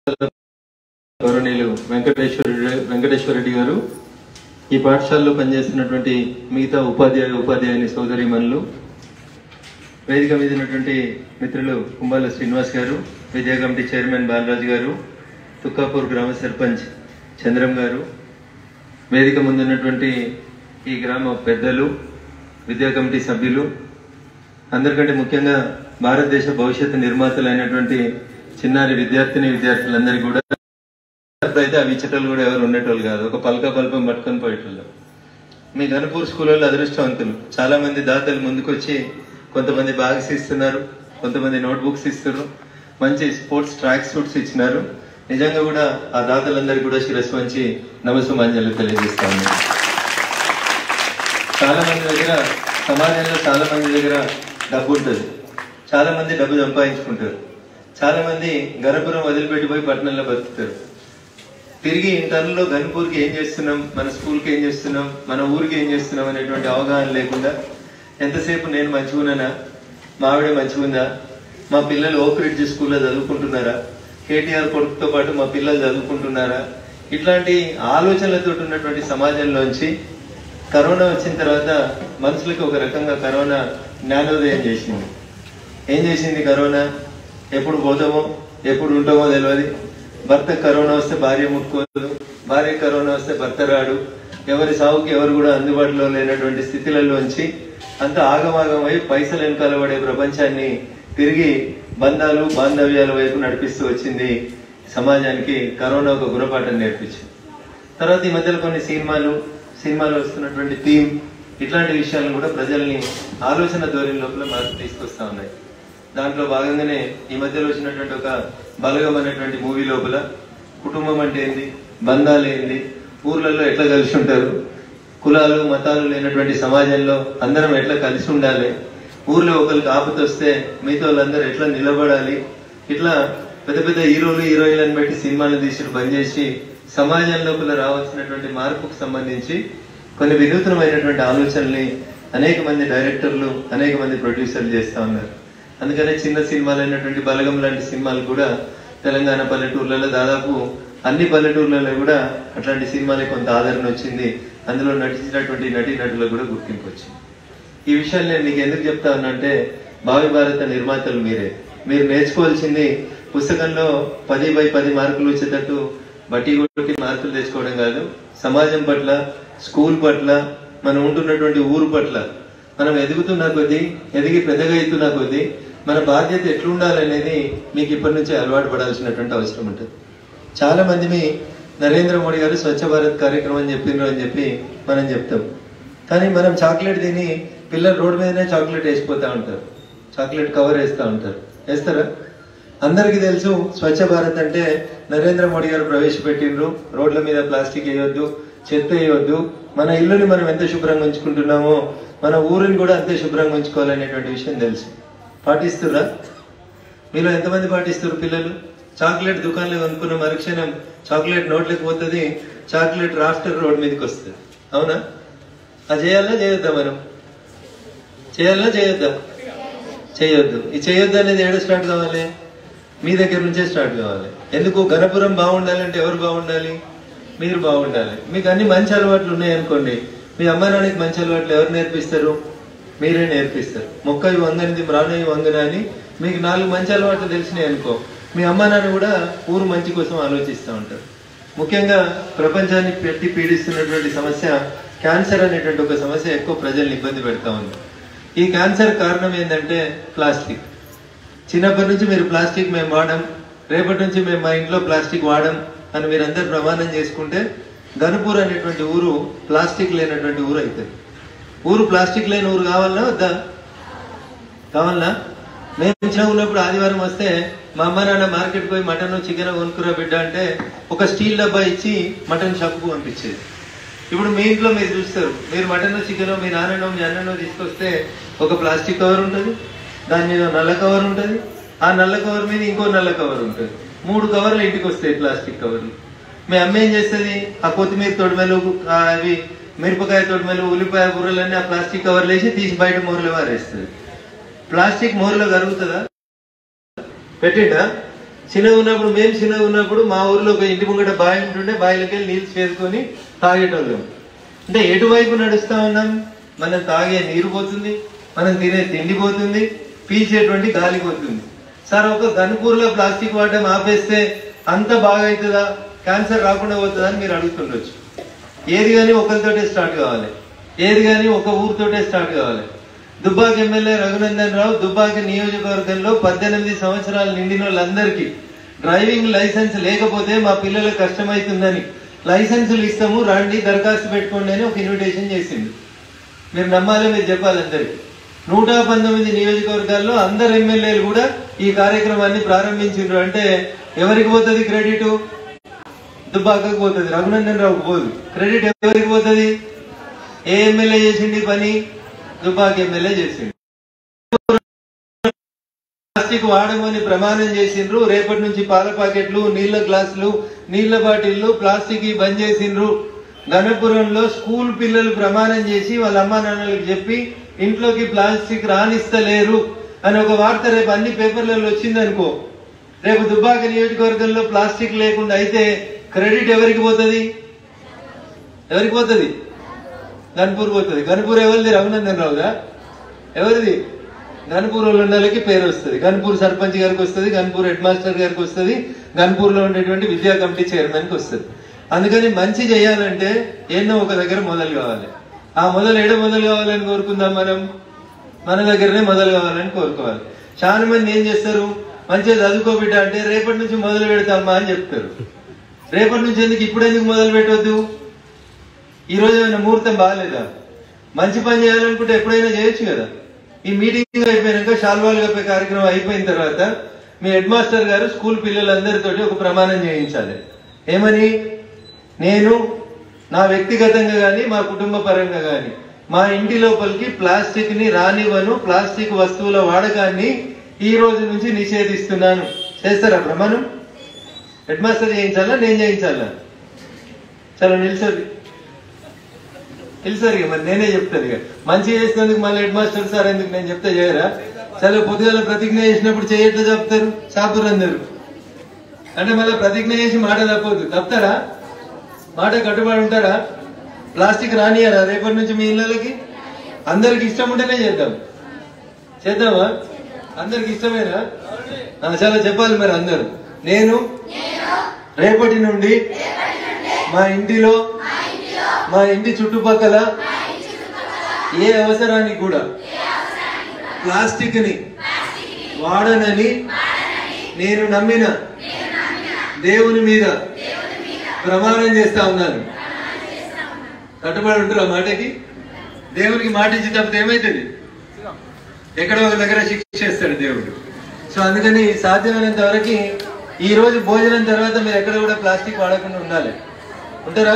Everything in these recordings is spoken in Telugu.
గౌరవనీయులు వెంకటేశ్వర వెంకటేశ్వర రెడ్డి గారు ఈ పాఠశాలలో పనిచేస్తున్నటువంటి మిగతా ఉపాధ్యాయ ఉపాధ్యాయుని సోదరిమణులు వేదిక మీద ఉన్నటువంటి మిత్రులు కుంబాల శ్రీనివాస్ గారు విద్యా కమిటీ చైర్మన్ బాలరాజు గారు తుక్కాపూర్ గ్రామ సర్పంచ్ చంద్రం గారు వేదిక ముందు ఉన్నటువంటి ఈ గ్రామ పెద్దలు విద్యా కమిటీ సభ్యులు అందరికంటే ముఖ్యంగా భారతదేశ భవిష్యత్తు నిర్మాతలైనటువంటి చిన్నారి విద్యార్థిని విద్యార్థులందరికీ కూడా అయితే ఆ విచ్చటలు కూడా ఎవరు ఉండేటోళ్ళు కాదు ఒక పలక పల్పం పట్టుకొని పోయేటోళ్ళు మీ గణపూర్ స్కూల్లో అదృష్టవంతులు చాలా మంది దాతలు ముందుకొచ్చి కొంతమంది బ్యాగ్స్ ఇస్తున్నారు కొంతమంది నోట్బుక్స్ ఇస్తున్నారు మంచి స్పోర్ట్స్ ట్రాక్ సూట్స్ ఇచ్చినారు నిజంగా కూడా ఆ దాతలందరికీ కూడా శిరస్సు వంచి నమస్సుమాంజలు తెలియజేస్తా ఉన్నాను చాలా మంది దగ్గర సమాజంలో చాలా మంది దగ్గర డబ్బు ఉంటుంది చాలా మంది డబ్బు సంపాదించుకుంటారు చాలా మంది గణపురం వదిలిపెట్టిపోయి పట్టణంలో బతుకుతారు తిరిగి ఇంటర్లో గన్పూర్కి ఏం చేస్తున్నాం మన స్కూల్కి ఏం చేస్తున్నాం మన ఊరికి ఏం చేస్తున్నాం అనేటువంటి అవగాహన లేకుండా ఎంతసేపు నేను మంచిగున్నానా మా ఆవిడ మంచిగుందా మా పిల్లలు ఓక్రిడ్జ్ స్కూల్లో చదువుకుంటున్నారా కేటీఆర్ కొడుకుతో పాటు మా పిల్లలు చదువుకుంటున్నారా ఇట్లాంటి ఆలోచనలతో ఉన్నటువంటి సమాజంలోంచి కరోనా వచ్చిన తర్వాత మనుషులకి ఒక రకంగా కరోనా జ్ఞానోదయం చేసింది ఏం చేసింది కరోనా ఎప్పుడు పోతామో ఎప్పుడు ఉంటామో తెలియదు భర్త కరోనా వస్తే భార్య ముట్టుకోదు భార్య కరోనా వస్తే భర్త రాడు ఎవరి సాగుకి ఎవరు కూడా అందుబాటులో లేనటువంటి స్థితిలలోంచి అంత ఆగమాగమై పైసలు వెనకాల పడే ప్రపంచాన్ని తిరిగి బంధాలు బాంధవ్యాల వైపు నడిపిస్తూ వచ్చింది సమాజానికి కరోనా ఒక గుణపాఠం నేర్పించింది తర్వాత ఈ మధ్యలో కొన్ని సినిమాలు సినిమాలో వస్తున్నటువంటి థీమ్ ఇట్లాంటి విషయాలను కూడా ప్రజల్ని ఆలోచన ధోరణి లోపల మార్పు తీసుకొస్తా ఉన్నాయి దాంట్లో భాగంగానే ఈ మధ్యలో వచ్చినటువంటి ఒక బలగం అనేటువంటి మూవీ లోపల కుటుంబం అంటే ఏంది బంధాలు ఏంది ఊర్లలో ఎట్లా కలిసి ఉంటారు కులాలు మతాలు లేనటువంటి సమాజంలో అందరం ఎట్లా కలిసి ఉండాలి ఊర్లో ఒకరికి ఆపత వస్తే మిగతా వాళ్ళందరూ ఎట్లా నిలబడాలి ఇట్లా పెద్ద పెద్ద హీరోలు హీరోయిన్లను పెట్టి సినిమాలు తీసి బంద్ చేసి సమాజం లోపల రావాల్సినటువంటి మార్పుకు సంబంధించి కొన్ని వినూత్నమైనటువంటి ఆలోచనల్ని అనేక మంది డైరెక్టర్లు అనేక మంది ప్రొడ్యూసర్లు చేస్తా ఉన్నారు అందుకనే చిన్న సినిమాలు అయినటువంటి బలగం లాంటి సినిమాలు కూడా తెలంగాణ పల్లెటూర్లలో దాదాపు అన్ని పల్లెటూర్లలో కూడా అట్లాంటి సినిమాలకి కొంత ఆదరణ వచ్చింది అందులో నటించినటువంటి నటీ నటులకు కూడా గుర్తింపు వచ్చింది ఈ విషయాలు నేను నీకు ఎందుకు చెప్తా ఉన్నానంటే భావి భారత నిర్మాతలు మీరే మీరు నేర్చుకోవాల్సింది పుస్తకంలో పది బై పది మార్కులు వచ్చేటట్టు బట్టి కొట్టి మార్కులు తెచ్చుకోవడం కాదు సమాజం పట్ల స్కూల్ పట్ల మనం ఉంటున్నటువంటి ఊరు పట్ల మనం ఎదుగుతున్న కొద్దీ ఎదిగి పెద్దగా అవుతున్న కొద్దీ మన బాధ్యత ఎట్లుండాలనేది మీకు ఇప్పటి నుంచే అలవాటు పడాల్సినటువంటి అవసరం ఉంటుంది చాలా మంది మీ నరేంద్ర మోడీ గారు స్వచ్ఛ భారత్ కార్యక్రమం అని చెప్పిండ్రు అని చెప్పి మనం చెప్తాం కానీ మనం చాక్లెట్ తిని పిల్లలు రోడ్డు మీదనే చాక్లెట్ వేసిపోతా ఉంటారు చాక్లెట్ కవర్ వేస్తూ ఉంటారు వేస్తారా అందరికీ తెలుసు స్వచ్ఛ భారత్ అంటే నరేంద్ర మోడీ గారు ప్రవేశపెట్టిండ్రు రోడ్ల మీద ప్లాస్టిక్ వేయొద్దు చెత్త వేయొద్దు మన ఇల్లుని మనం ఎంత శుభ్రంగా ఉంచుకుంటున్నామో మన ఊరిని కూడా అంతే శుభ్రంగా ఉంచుకోవాలనేటువంటి విషయం తెలుసు పాటిస్తురా మీలో ఎంతమంది పాటిస్తారు పిల్లలు చాక్లెట్ దుకాణంలో కొనుక్కున్న మరుక్షణం చాక్లెట్ నోట్లోకి పోతుంది చాక్లెట్ రాఫ్టర్ రోడ్ మీదకి వస్తుంది అవునా అది చేయాలా చేయొద్దా మనం చేయాలా చేయొద్దా చేయొద్దు ఈ చేయొద్దు అనేది ఏడ స్టార్ట్ కావాలి మీ దగ్గర నుంచే స్టార్ట్ కావాలి ఎందుకు గణపురం బాగుండాలంటే ఎవరు బాగుండాలి మీరు బాగుండాలి మీకు అన్ని మంచి అలవాట్లు ఉన్నాయనుకోండి మీ అమ్మ నాన్నకి మంచి అలవాట్లు ఎవరు నేర్పిస్తారు మీరే నేర్పిస్తారు మొక్క వంగనిది ప్రాణయి వంగన అని మీకు నాలుగు మంచి అలవాట్లు తెలిసినాయి అనుకో మీ అమ్మ నాన్న కూడా ఊరు మంచి కోసం ఆలోచిస్తూ ఉంటారు ముఖ్యంగా ప్రపంచాన్ని పెట్టి పీడిస్తున్నటువంటి సమస్య క్యాన్సర్ అనేటువంటి ఒక సమస్య ఎక్కువ ప్రజల్ని ఇబ్బంది పెడతా ఉంది ఈ క్యాన్సర్ కారణం ఏంటంటే ప్లాస్టిక్ చిన్నప్పటి నుంచి మీరు ప్లాస్టిక్ మేము వాడం రేపటి నుంచి మేము మా ఇంట్లో ప్లాస్టిక్ వాడం అని మీరందరూ ప్రమాణం చేసుకుంటే గనుపూర్ అనేటువంటి ఊరు ప్లాస్టిక్ లేనటువంటి ఊరు అవుతుంది ఊరు ప్లాస్టిక్ లేని ఊరు కావాలన్నా వద్దా కావాలనా మేము చిన్న ఉన్నప్పుడు ఆదివారం వస్తే మా అమ్మ నాన్న మార్కెట్ పోయి మటన్ చికెన్ కొనుక్కురా బిడ్డ అంటే ఒక స్టీల్ డబ్బా ఇచ్చి మటన్ షాప్కు పంపించేది ఇప్పుడు మీ ఇంట్లో మీరు చూస్తారు మీరు మటన్ చికెన్ మీ నాన్ననో మీ అన్ననో తీసుకొస్తే ఒక ప్లాస్టిక్ కవర్ ఉంటుంది దాని మీద నల్ల కవర్ ఉంటుంది ఆ నల్ల కవర్ మీద ఇంకో నల్ల కవర్ ఉంటుంది మూడు కవర్లు ఇంటికి వస్తాయి ప్లాస్టిక్ కవర్లు మీ అమ్మ ఏం చేస్తుంది ఆ కొత్తిమీర తొడిమెలు ఆ అవి మిరపకాయ తొడిమెలు ఉల్లిపాయ బుర్రలన్నీ ఆ ప్లాస్టిక్ కవర్లు వేసి తీసి బయట మూరలో వారేస్తుంది ప్లాస్టిక్ మోర్లో కరుగుతుందా పెట్టిండా చిన్నగా ఉన్నప్పుడు మేము చిన్నగా ఉన్నప్పుడు మా ఊర్లో ఒక ఇంటి ముంగట బావి ఉంటుండే బావిలోకి వెళ్ళి నీళ్ళు చేసుకొని తాగేటోళ్ళం అంటే ఎటువైపు నడుస్తా ఉన్నాం మనం తాగే నీరు పోతుంది మనం తినే తిండి పోతుంది పీల్చేటువంటి గాలి పోతుంది సార్ ఒక గన్పూర్లో ప్లాస్టిక్ వాడడం ఆపేస్తే అంత బాగా అవుతుందా క్యాన్సర్ రాకుండా పోతుందా అని మీరు అడుగుతుండొచ్చు ఏది కానీ ఒకరితోటే స్టార్ట్ కావాలి ఏది కానీ ఒక ఊరితోటే స్టార్ట్ కావాలి దుబ్బాక ఎమ్మెల్యే రఘునందన్ రావు దుబ్బాక నియోజకవర్గంలో పద్దెనిమిది సంవత్సరాలు నిండిన వాళ్ళందరికీ డ్రైవింగ్ లైసెన్స్ లేకపోతే మా పిల్లలకు కష్టమవుతుందని లైసెన్సులు ఇస్తాము రండి దరఖాస్తు పెట్టుకోండి అని ఒక ఇన్విటేషన్ చేసింది మీరు నమ్మాలి మీరు చెప్పాలి అందరికి నూట పంతొమ్మిది నియోజకవర్గాల్లో అందరు ఎమ్మెల్యేలు కూడా ఈ కార్యక్రమాన్ని ప్రారంభించిండ్రు అంటే ఎవరికి పోతుంది క్రెడిట్ దుబ్బాకకు పోతుంది రఘునందన్ రావుకు పోదు క్రెడిట్ ఎవరికి పోతుంది ఏ ఎమ్మెల్యే చేసిండి ఈ పని దుబ్బాక ఎమ్మెల్యే చేసిండు ప్లాస్టిక్ వాడమని ప్రమాణం చేసిండ్రు రేపటి నుంచి పాల ప్యాకెట్లు నీళ్ల గ్లాసులు నీళ్ల బాటిళ్లు ప్లాస్టిక్ బంద్ చేసిండ్రు గణపురంలో స్కూల్ పిల్లలు ప్రమాణం చేసి వాళ్ళ అమ్మా నాన్నలకు చెప్పి ఇంట్లోకి ప్లాస్టిక్ రానిస్తలేరు అని ఒక వార్త రేపు అన్ని పేపర్లలో వచ్చిందనుకో రేపు దుబ్బాక నియోజకవర్గంలో ప్లాస్టిక్ లేకుండా అయితే క్రెడిట్ ఎవరికి పోతుంది ఎవరికి పోతుంది గన్పూర్ పోతుంది గన్పూర్ ఎవరిది రఘునందన్ రావుదా ఎవరిది గన్పూర్ వాళ్ళకి పేరు వస్తుంది గన్పూర్ సర్పంచ్ గారికి వస్తుంది గన్పూర్ హెడ్ మాస్టర్ గారికి వస్తుంది గన్పూర్ లో ఉండేటువంటి విద్యా కమిటీ చైర్మన్ కి వస్తుంది అందుకని మంచి చేయాలంటే ఎన్నో ఒక దగ్గర మొదలు కావాలి ఆ మొదలు ఏడ మొదలు కావాలని కోరుకుందాం మనం మన దగ్గరనే మొదలు కావాలని కోరుకోవాలి చాలా మంది ఏం చేస్తారు మంచిగా చదువుకో బిడ్డ అంటే రేపటి నుంచి మొదలు పెడతామా అని చెప్తారు రేపటి నుంచి ఎందుకు ఇప్పుడు ఎందుకు మొదలు పెట్టవద్దు ఈ రోజు ఏమైనా ముహూర్తం బాగాలేదా మంచి పని చేయాలనుకుంటే ఎప్పుడైనా చేయొచ్చు కదా ఈ మీటింగ్ అయిపోయినాక శాల్వాలు కప్పే కార్యక్రమం అయిపోయిన తర్వాత మీ హెడ్ మాస్టర్ గారు స్కూల్ పిల్లలందరితోటి ఒక ప్రమాణం చేయించాలి ఏమని నేను నా వ్యక్తిగతంగా గాని మా కుటుంబ పరంగా గాని మా ఇంటి లోపలికి ప్లాస్టిక్ ని రానివ్వను ప్లాస్టిక్ వస్తువుల వాడకాన్ని ఈ రోజు నుంచి నిషేధిస్తున్నాను చేస్తారా ప్రమాణం హెడ్ మాస్టర్ చేయించాలా నేను చేయించాలా చలో నిల్చోది తెలుసారు ఇక మరి నేనే చెప్తాను ఇక మంచి చేసినందుకు మళ్ళీ హెడ్ మాస్టర్ సార్ ఎందుకు నేను చెప్తే చేయరా సరే పొద్దుగాల ప్రతిజ్ఞ చేసినప్పుడు చేయట్లే చెప్తారు చాపురు అందరు అంటే మళ్ళీ ప్రతిజ్ఞ చేసి మాట తప్పవద్దు తప్పుతారా మాట కట్టుబడి ఉంటారా ప్లాస్టిక్ రానియరా రేపటి నుంచి మీ ఇళ్ళకి అందరికి ఇష్టం ఉంటేనే చేద్దాం చేద్దామా అందరికి ఇష్టమేనా ఆ, చాలా చెప్పాలి మరి అందరు నేను రేపటి నుండి మా ఇంటిలో మా ఇంటి చుట్టుపక్కల ఏ అవసరానికి కూడా ప్లాస్టిక్ ని వాడనని నేను నమ్మిన దేవుని మీద ప్రమాణం చేస్తా ఉన్నాను కట్టుబడి ఉంటారు ఆ మాటకి దేవునికి మాట ఇచ్చి తప్పితే ఏమైతుంది ఎక్కడో ఒక దగ్గర శిక్ష చేస్తాడు దేవుడు సో అందుకని సాధ్యమైనంత వరకు ఈ రోజు భోజనం తర్వాత మీరు ఎక్కడ కూడా ప్లాస్టిక్ వాడకుండా ఉండాలి ఉంటారా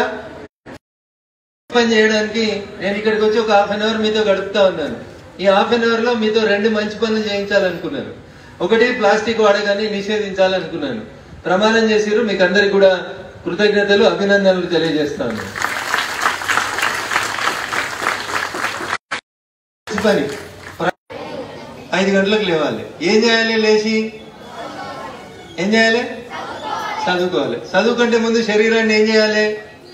పని చేయడానికి నేను ఇక్కడికి వచ్చి ఒక హాఫ్ అన్ అవర్ మీతో గడుపుతా ఉన్నాను ఈ హాఫ్ అన్ అవర్ లో మీతో రెండు మంచి పనులు చేయించాలనుకున్నాను ఒకటి ప్లాస్టిక్ వాడకాన్ని నిషేధించాలనుకున్నాను ప్రమాణం చేసిరు మీకు అందరికి కూడా కృతజ్ఞతలు అభినందనలు తెలియజేస్తాను మంచి పని ఐదు గంటలకు లేవాలి ఏం చేయాలి లేచి ఏం చేయాలి చదువుకోవాలి చదువుకుంటే ముందు శరీరాన్ని ఏం చేయాలి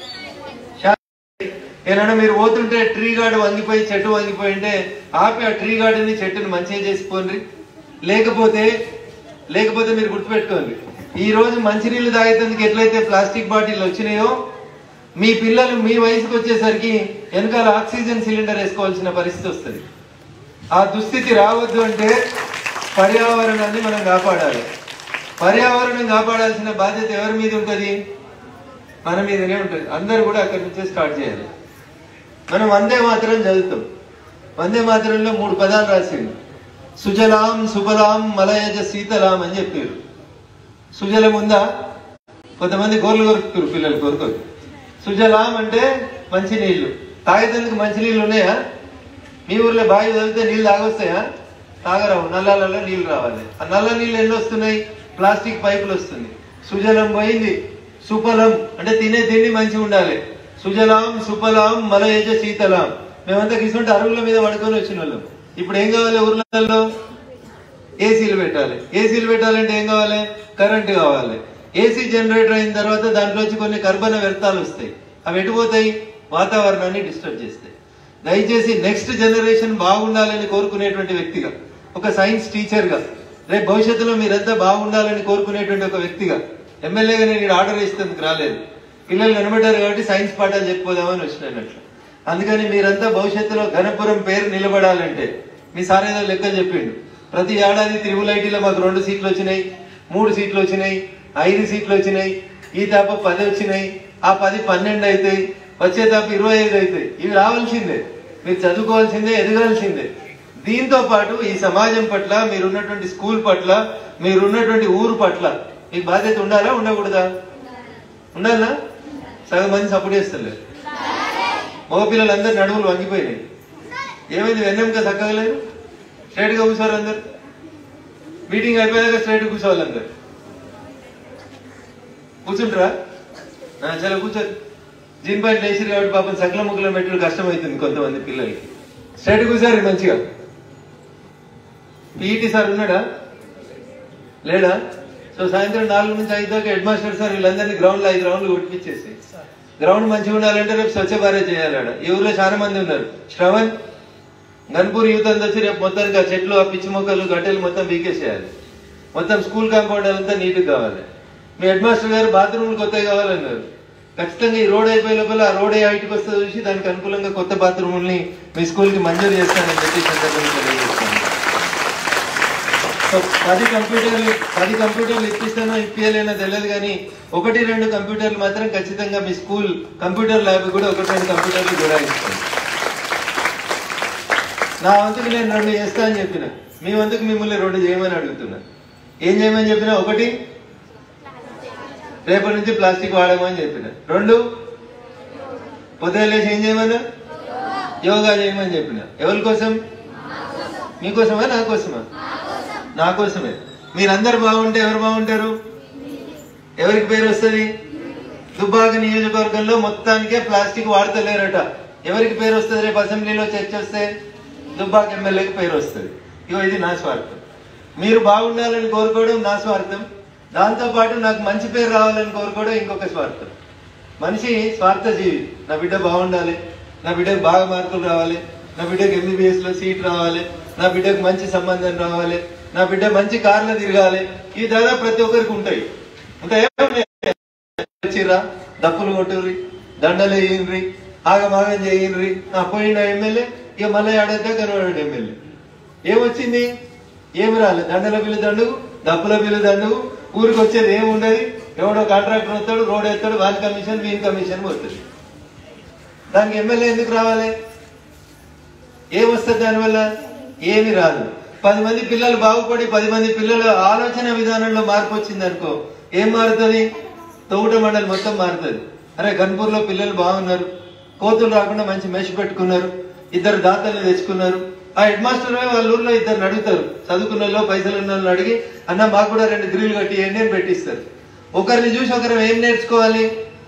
ఏదైనా మీరు పోతుంటే ట్రీ గార్డ్ వంగిపోయి చెట్టు వంగిపోయి ఉంటే ఆపి ఆ ట్రీ గార్డుని చెట్టుని మంచిగా చేసుకోండి లేకపోతే లేకపోతే మీరు గుర్తుపెట్టుకోండి ఈ రోజు మంచినీళ్ళు తాగేందుకు ఎట్లయితే ప్లాస్టిక్ బాటిల్ వచ్చినాయో మీ పిల్లలు మీ వయసుకు వచ్చేసరికి వెనకాల ఆక్సిజన్ సిలిండర్ వేసుకోవాల్సిన పరిస్థితి వస్తుంది ఆ దుస్థితి రావద్దు అంటే పర్యావరణాన్ని మనం కాపాడాలి పర్యావరణం కాపాడాల్సిన బాధ్యత ఎవరి మీద ఉంటుంది మన మీదనే ఉంటుంది అందరూ కూడా అక్కడి నుంచే స్టార్ట్ చేయాలి మనం వందే మాత్రం చదువుతాం వందే మాత్రంలో మూడు పదాలు రాసిండు సుజలాం సుఫలాం మలయజ శీతలాం అని చెప్పారు సుజలం ఉందా కొంతమంది గోర్లు కొరుకుతారు పిల్లలు కొరుకోరు సుజలాం అంటే మంచి నీళ్లు తాగేందుకు మంచి నీళ్లు ఉన్నాయా మీ ఊర్లో బావి చదివితే నీళ్ళు తాగొస్తాయా తాగరావు నల్లాలలో నీళ్లు రావాలి ఆ నల్ల నీళ్ళు ఎన్ని వస్తున్నాయి ప్లాస్టిక్ పైపులు వస్తుంది సుజలం పోయింది సుఫలం అంటే తినే తిండి మంచిగా ఉండాలి సుజలాం సుఫలాం మలయజ శీతలాం మేమంతా కిసుంటే అరుగుల మీద పడుకొని వచ్చిన వాళ్ళం ఇప్పుడు ఏం కావాలి ఊర్లలో ఏసీలు పెట్టాలి ఏసీలు పెట్టాలంటే ఏం కావాలి కరెంట్ కావాలి ఏసీ జనరేటర్ అయిన తర్వాత దాంట్లోంచి కొన్ని కర్బన వ్యర్థాలు వస్తాయి అవి ఎటుపోతాయి వాతావరణాన్ని డిస్టర్బ్ చేస్తాయి దయచేసి నెక్స్ట్ జనరేషన్ బాగుండాలని కోరుకునేటువంటి వ్యక్తిగా ఒక సైన్స్ టీచర్గా రేపు భవిష్యత్తులో మీరంతా బాగుండాలని కోరుకునేటువంటి ఒక వ్యక్తిగా ఎమ్మెల్యేగా నేను ఇక్కడ ఆర్డర్ ఇస్తేందుకు రాలేదు పిల్లలు కనబడ్డారు కాబట్టి సైన్స్ పాఠాలు చెప్పుకోదామని వచ్చినట్లు అందుకని మీరంతా భవిష్యత్తులో ఘనపురం పేరు నిలబడాలంటే మీ సార్ ఏదో లెక్క చెప్పిండు ప్రతి ఏడాది త్రిబుల్ ఐటీలో మాకు రెండు సీట్లు వచ్చినాయి మూడు సీట్లు వచ్చినాయి ఐదు సీట్లు వచ్చినాయి ఈ తాప పది వచ్చినాయి ఆ పది పన్నెండు అవుతాయి వచ్చే తాప ఇరవై ఐదు అవుతాయి ఇవి రావాల్సిందే మీరు చదువుకోవాల్సిందే ఎదగాల్సిందే దీంతో పాటు ఈ సమాజం పట్ల మీరున్నటువంటి స్కూల్ పట్ల మీరున్నటువంటి ఊరు పట్ల మీకు బాధ్యత ఉండాలా ఉండకూడదా ఉండాలా సగం మంది సపోర్ట్ చేస్తలేదు మగ పిల్లలందరూ నడుములు వంగిపోయినాయి ఏమైంది వెన్నెంక చక్కగలేదు స్ట్రైట్ గా కూర్చోరు అందరు మీటింగ్ అయిపోయాక స్ట్రైట్ కూర్చోవాలి అందరు కూర్చుంటారా ఆ, చాలా కూర్చోరు జీన్ పాయింట్ లేచిరు కాబట్టి పాపం సకల ముగ్గుల మెట్లు కష్టమవుతుంది కొంతమంది పిల్లలకి స్ట్రైట్ కూర్చోరు మంచిగా పీఈటీ సార్ ఉన్నాడా లేడా సో సాయంత్రం నాలుగు నుంచి ఐదు దాకా హెడ్ మాస్టర్ సార్ వీళ్ళందరినీ గ్రౌండ్ లో ఐదు రౌండ్లు కొట్టించేసి గ్రౌండ్ మంచిగా ఉండాలంటే రేపు స్వచ్ఛ భారత్ చేయాలి ఆడ ఈ ఊర్లో చాలా మంది ఉన్నారు శ్రవణ్ గన్పూర్ యూత్ అంతా వచ్చి రేపు మొత్తానికి ఆ చెట్లు ఆ పిచ్చి మొక్కలు గట్టెలు మొత్తం బీకేసేయాలి మొత్తం స్కూల్ కాంపౌండ్ అంతా నీట్గా కావాలి మీ హెడ్ మాస్టర్ గారు బాత్రూమ్లు కొత్తగా కావాలన్నారు ఖచ్చితంగా ఈ రోడ్ అయిపోయే లోపల ఆ రోడ్ ఏ హైట్కి వస్తే చూసి దానికి అనుకూలంగా కొత్త బాత్రూముల్ని మీ స్కూల్ కి మంజూరు చేస్తానని చెప్పి ఈ సందర్భంగా తెలియజేస్తాను సో పది కంప్యూటర్లు పది కంప్యూటర్లు ఇప్పిస్తానో ఇప్పియలేనో తెలియదు కానీ ఒకటి రెండు కంప్యూటర్లు మాత్రం ఖచ్చితంగా మీ స్కూల్ కంప్యూటర్ ల్యాబ్ కూడా ఒకటి రెండు కంప్యూటర్లు జోడాయిస్తాను నా వంతుకు నేను రెండు చేస్తా అని చెప్పిన మీ వంతుకు మిమ్మల్ని రెండు చేయమని అడుగుతున్నా ఏం చేయమని చెప్పిన ఒకటి రేపటి నుంచి ప్లాస్టిక్ వాడమని చెప్పిన రెండు పొద్దున లేచి ఏం చేయమన్నా యోగా చేయమని చెప్పిన ఎవరి కోసం మీకోసమా నా కోసమా నా కోసమే మీరందరు బాగుంటే ఎవరు బాగుంటారు ఎవరికి పేరు వస్తుంది దుబ్బాక నియోజకవర్గంలో మొత్తానికే ప్లాస్టిక్ వాడతలేరట ఎవరికి పేరు వస్తుంది రేపు అసెంబ్లీలో చర్చ వస్తే దుబ్బాక ఎమ్మెల్యేకి పేరు వస్తుంది ఇగో ఇది నా స్వార్థం మీరు బాగుండాలని కోరుకోవడం నా స్వార్థం దాంతో పాటు నాకు మంచి పేరు రావాలని కోరుకోవడం ఇంకొక స్వార్థం మనిషి స్వార్థ జీవి నా బిడ్డ బాగుండాలి నా బిడ్డకు బాగా మార్కులు రావాలి నా బిడ్డకు ఎంబీబీఎస్ లో సీట్ రావాలి నా బిడ్డకు మంచి సంబంధం రావాలి నా బిడ్డ మంచి కార్లో తిరగాలి ఈ దాదాపు ప్రతి ఒక్కరికి ఉంటాయి ఉంటాయా వచ్చిర్రా డప్పులు కొట్టుర్రి దండలు వేయండ్రి ఆగమాగం చేయండ్రి ఆ పోయిన ఎమ్మెల్యే ఇక మళ్ళీ ఆడైతే కనబడాడు ఎమ్మెల్యే ఏమొచ్చింది ఏమి రాలేదు దండల బిల్లు దండుగు డప్పుల బిల్లు దండుగు ఊరికి వచ్చేది ఏమి ఉండదు ఎవడో కాంట్రాక్టర్ వస్తాడు రోడ్ ఎత్తాడు వాని కమిషన్ వీని కమిషన్ పోతుంది దానికి ఎమ్మెల్యే ఎందుకు రావాలి ఏమొస్తుంది దానివల్ల ఏమి రాదు పది మంది పిల్లలు బాగుపడి పది మంది పిల్లల ఆలోచన విధానంలో మార్పు వచ్చింది అనుకో ఏం మారుతుంది తోట మండలి మొత్తం మారుతుంది అరే గన్పూర్ లో పిల్లలు బాగున్నారు కోతులు రాకుండా మంచి మెష్ పెట్టుకున్నారు ఇద్దరు దాతల్ని తెచ్చుకున్నారు ఆ హెడ్ మాస్టర్ వాళ్ళ ఊర్లో ఇద్దరు అడుగుతారు చదువుకున్న వాళ్ళు పైసలు ఉన్న వాళ్ళని అడిగి అన్న మాకు కూడా రెండు గ్రిల్ కట్టి ఏంటి అని పెట్టిస్తారు ఒకరిని చూసి ఒకరు ఏం నేర్చుకోవాలి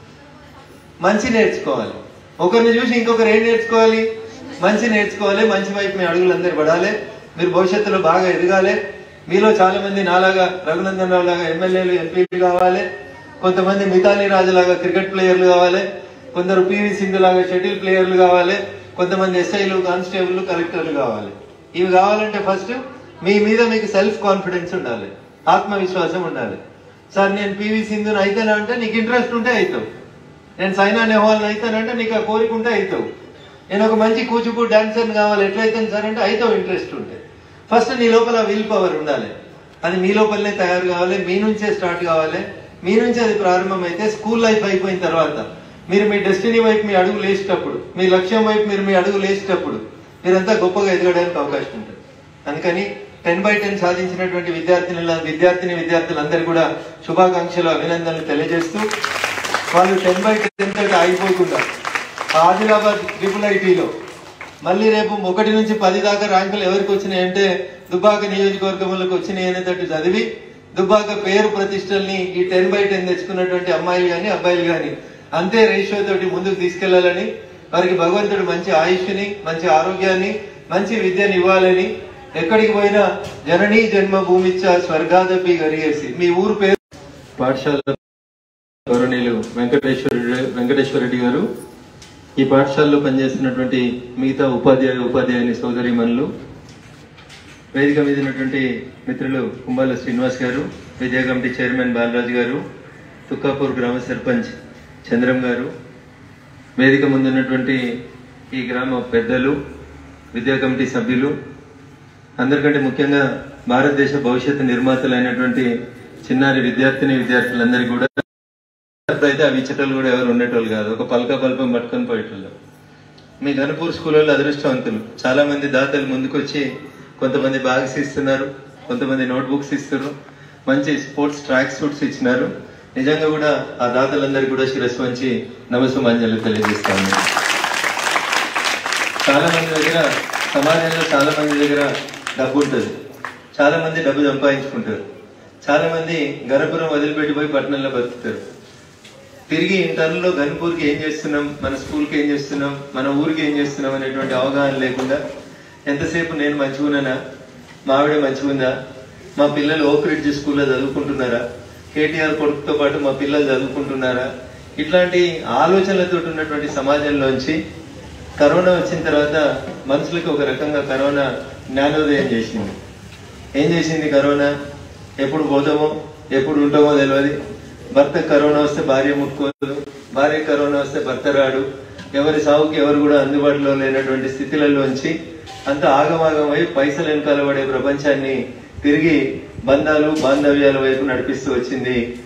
మంచి నేర్చుకోవాలి ఒకరిని చూసి ఇంకొకరు ఏం నేర్చుకోవాలి మంచి నేర్చుకోవాలి మంచి వైపు మీ అడుగులందరూ పడాలి మీరు భవిష్యత్తులో బాగా ఎదగాలి మీలో చాలా మంది నాలాగా రఘునందన్ రావు లాగా ఎమ్మెల్యేలు ఎంపీలు కావాలి కొంతమంది మితాలి రాజు లాగా క్రికెట్ ప్లేయర్లు కావాలి కొందరు పివి సింధు లాగా షటిల్ ప్లేయర్లు కావాలి కొంతమంది ఎస్ఐలు కానిస్టేబుల్ కలెక్టర్లు కావాలి ఇవి కావాలంటే ఫస్ట్ మీ మీద మీకు సెల్ఫ్ కాన్ఫిడెన్స్ ఉండాలి ఆత్మవిశ్వాసం ఉండాలి సార్ నేను పివి సింధుని అయితేనా అంటే నీకు ఇంట్రెస్ట్ ఉంటే అవుతావు నేను సైనా నెహ్వాల్ అయితానంటే నీకు ఆ కోరిక ఉంటే అవుతావు నేను ఒక మంచి కూచిపూడి డాన్సర్ కావాలి ఎట్లయితే సార్ అంటే అవుతావు ఇంట్రెస్ట్ ఉంటే ఫస్ట్ నీ లోపల విల్ పవర్ ఉండాలి అది మీ లోపలనే తయారు కావాలి మీ నుంచే స్టార్ట్ కావాలి మీ నుంచి అది ప్రారంభమైతే స్కూల్ లైఫ్ అయిపోయిన తర్వాత మీరు మీ డెస్టినీ వైపు మీ అడుగు లేచేటప్పుడు మీ లక్ష్యం వైపు మీరు మీ అడుగు లేచేటప్పుడు మీరంతా గొప్పగా ఎదగడానికి అవకాశం ఉంటుంది అందుకని టెన్ బై టెన్ సాధించినటువంటి విద్యార్థినుల విద్యార్థిని విద్యార్థులందరూ కూడా శుభాకాంక్షలు అభినందనలు తెలియజేస్తూ వాళ్ళు టెన్ బై టెన్ తోటి ఆగిపోకుండా ఆదిలాబాద్ ట్రిపుల్ ఐటీలో మళ్ళీ రేపు ఒకటి నుంచి పది దాకా ర్యాంకులు ఎవరికి వచ్చినాయి అంటే దుబ్బాక నియోజకవర్గంలోకి వచ్చినాయి అనేటట్టు చదివి దుబ్బాక పేరు ప్రతిష్టల్ని ఈ టెన్ బై టెన్ తెచ్చుకున్నటువంటి అమ్మాయిలు కానీ అబ్బాయిలు కానీ అంతే రేషియో తోటి ముందుకు తీసుకెళ్లాలని వారికి భగవంతుడు మంచి ఆయుష్ని మంచి ఆరోగ్యాన్ని మంచి విద్యను ఇవ్వాలని ఎక్కడికి పోయినా జననీ జన్మభూమిచ్చ స్వర్గాదపి గరియేసి మీ ఊరు పేరు పాఠశాల గౌరవనీయులు వెంకటేశ్వర వెంకటేశ్వర రెడ్డి గారు ఈ పాఠశాలలో పనిచేస్తున్నటువంటి మిగతా ఉపాధ్యాయ ఉపాధ్యాయుని సోదరిమణులు వేదిక మీద ఉన్నటువంటి మిత్రులు కుంబాల శ్రీనివాస్ గారు విద్యా కమిటీ చైర్మన్ బాలరాజు గారు తుక్కాపూర్ గ్రామ సర్పంచ్ చంద్రం గారు వేదిక ముందు ఉన్నటువంటి ఈ గ్రామ పెద్దలు విద్యా కమిటీ సభ్యులు అందరికంటే ముఖ్యంగా భారతదేశ భవిష్యత్తు నిర్మాతలైనటువంటి చిన్నారి విద్యార్థిని విద్యార్థులందరికీ కూడా అయితే అవి ఇచ్చేటోళ్ళు కూడా ఎవరు ఉండేటోళ్ళు కాదు ఒక పలక పల్పం పట్టుకొని పోయేటోళ్ళు మీ గణపూర్ స్కూల్ వాళ్ళు అదృష్టవంతులు చాలా మంది దాతలు ముందుకొచ్చి కొంతమంది బ్యాగ్స్ ఇస్తున్నారు కొంతమంది నోట్ బుక్స్ ఇస్తున్నారు మంచి స్పోర్ట్స్ ట్రాక్ సూట్స్ ఇచ్చినారు నిజంగా కూడా ఆ దాతలందరికీ కూడా శిరస్సు వంచి నమస్సుమాంజలు తెలియజేస్తాను చాలా మంది దగ్గర సమాజంలో చాలా మంది దగ్గర డబ్బు ఉంటుంది చాలా మంది డబ్బు సంపాదించుకుంటారు చాలా మంది గర్భపురం వదిలిపెట్టిపోయి పట్టణంలో బతుకుతారు తిరిగి ఇంటర్లో గన్పూర్కి ఏం చేస్తున్నాం మన స్కూల్కి ఏం చేస్తున్నాం మన ఊరికి ఏం చేస్తున్నాం అనేటువంటి అవగాహన లేకుండా ఎంతసేపు నేను మంచిగున్నానా మా ఆవిడ మంచిగుందా మా పిల్లలు ఓక్ రిడ్జ్ స్కూల్లో చదువుకుంటున్నారా కేటీఆర్ కొడుకుతో పాటు మా పిల్లలు చదువుకుంటున్నారా ఇట్లాంటి ఆలోచనలతో ఉన్నటువంటి సమాజంలోంచి కరోనా వచ్చిన తర్వాత మనుషులకు ఒక రకంగా కరోనా జ్ఞానోదయం చేసింది ఏం చేసింది కరోనా ఎప్పుడు పోతామో ఎప్పుడు ఉంటామో తెలియదు భర్త కరోనా వస్తే భార్య ముట్టుకోదు భార్య కరోనా వస్తే భర్త రాడు ఎవరి సాగుకి ఎవరు కూడా అందుబాటులో లేనటువంటి స్థితిలలోంచి అంత ఆగమాగమై పైసలు వెనకాల పడే ప్రపంచాన్ని తిరిగి బంధాలు బాంధవ్యాల వైపు నడిపిస్తూ వచ్చింది